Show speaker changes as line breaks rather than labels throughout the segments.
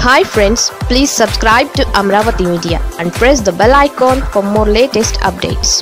hi friends please subscribe to Amaravati media and press the bell icon for more latest updates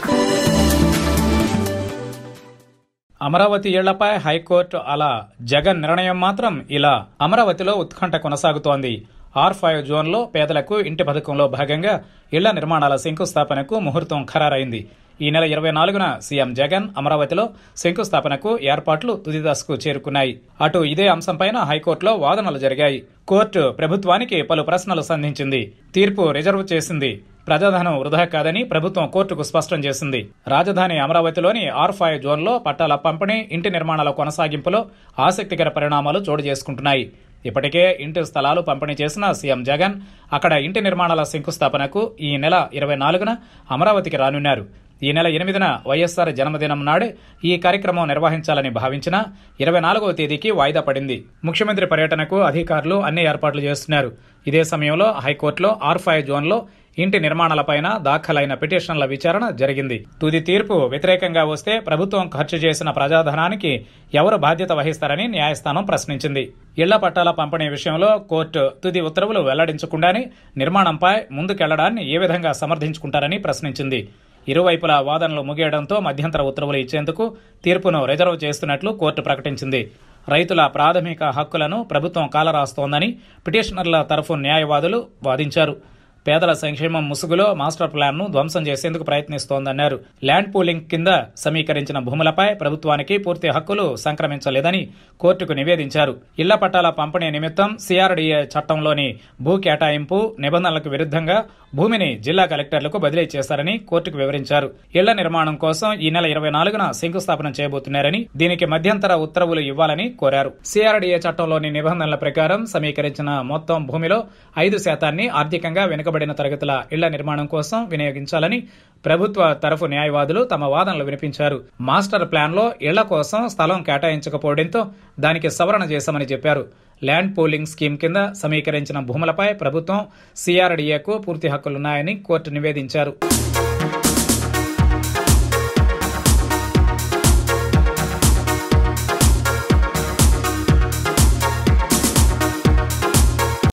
Amaravati ఇళ్లపై high court అలా జగన్ నిర్ణయం మాత్రం ఇలా అమరావతిలో ఉత్కంఠ కొనసాగుతోంది ఆర్ ఫైవ్ జోన్లో పేదలకు ఇంటి పథకంలో భాగంగా ఇళ్ల నిర్మాణాల శంకుస్థాపనకు ముహూర్తం ఖరారైంది ఈ నెల ఇరవై నాలుగున సీఎం జగన్ అమరావతిలో శంకుస్థాపనకు ఏర్పాట్లు తుదిదశకు చేరుకున్నాయి అటు ఇదే అంశంపైన హైకోర్టులో వాదనలు జరిగాయి కోర్టు ప్రభుత్వానికి పలు ప్రశ్నలు సంధించింది తీర్పు రిజర్వ్ చేసింది ప్రజాధనం వృధా కాదని ప్రభుత్వం కోర్టుకు స్పష్టం చేసింది రాజధాని అమరావతిలోని ఆర్ ఫైవ్ జోన్లో పట్టాల పంపిణీ ఇంటి నిర్మాణాల కొనసాగింపులో ఆసక్తికర పరిణామాలు చోటు చేసుకుంటున్నాయి ఇప్పటికే ఇంటి స్థలాలు పంపిణీ చేసిన సీఎం జగన్ అక్కడ ఇంటి నిర్మాణాల శంకుస్థాపనకు ఈ నెల ఇరవై నాలుగున అమరావతికి రానున్నారు ఈ నెల ఎనిమిదిన వైఎస్సార్ జన్మదినం నాడే ఈ కార్యక్రమం నిర్వహించాలని భావించిన ఇరవై నాలుగవ తేదీకి వాయిదా పడింది ముఖ్యమంత్రి పర్యటనకు అధికారులు అన్ని ఏర్పాట్లు చేస్తున్నారు ఇదే సమయంలో హైకోర్టులో ఆర్ ఫైవ్ జోన్లో ఇంటి నిర్మాణాలపైన దాఖలైన పిటిషన్ల విచారణ జరిగింది తుది తీర్పు వ్యతిరేకంగా వస్తే ప్రభుత్వం ఖర్చు చేసిన ప్రజాధనానికి ఎవరు బాధ్యత వహిస్తారని న్యాయస్థానం ప్రశ్నించింది ఇళ్ల పట్టాల పంపిణీ విషయంలో కోర్టు తుది ఉత్తర్వులు వెల్లడించకుండానే నిర్మాణంపై ముందుకెళ్లడాన్ని ఏ విధంగా సమర్థించుకుంటారని ప్రశ్నించింది ఇరువైపుల వాదనలు ముగియడంతో మధ్యంతర ఉత్తర్వులు ఇచ్చేందుకు తీర్పును రిజర్వ్ చేస్తున్నట్లు కోర్టు ప్రకటించింది రైతుల ప్రాథమిక హక్కులను ప్రభుత్వం కాలరాస్తోందని పిటిషనర్ల తరఫు న్యాయవాదులు వాదించారు పేదల సంక్షేమం ముసుగులో మాస్టర్ ప్లాన్ను ధ్వంసం చేసేందుకు ప్రయత్నిస్తోందన్నారు ల్యాండ్ పూలింగ్ కింద సమీకరించిన భూములపై ప్రభుత్వానికి పూర్తి హక్కులు సంక్రమించలేదని కోర్టుకు నివేదించారు ఇళ్ల పట్టాల పంపిణీ నిమిత్తం సిఆర్డీఏ చట్టంలోని భూ కేటాయింపు నిబంధనలకు విరుద్ధంగా భూమిని జిల్లా కలెక్టర్లకు బదిలీ చేశారని కోర్టుకు వివరించారు ఇళ్ల నిర్మాణం కోసం ఈ నెల ఇరవై నాలుగున శంకుస్థాపన చేయబోతున్నారని దీనికి మధ్యంతర ఉత్తర్వులు ఇవ్వాలని కోరారు సిఆర్డీఏ చట్టంలోని నిబంధనల ప్రకారం సమీకరించిన మొత్తం భూమిలో ఐదు శాతాన్ని ఆర్థికంగా వెనుకబడిన తరగతుల ఇళ్ల నిర్మాణం కోసం వినియోగించాలని ప్రభుత్వ తరఫు న్యాయవాదులు తమ వాదనలు వినిపించారు మాస్టర్ ప్లాన్లో ఇళ్ల కోసం స్థలం కేటాయించకపోవడంతో దానికి సవరణ చేశామని చెప్పారు ల్యాండ్ పూలింగ్ స్కీమ్ కింద సమీకరించిన భూములపై ప్రభుత్వం సిఆర్డీఏకు పూర్తి హక్కులున్నాయని కోర్టు నివేదించారు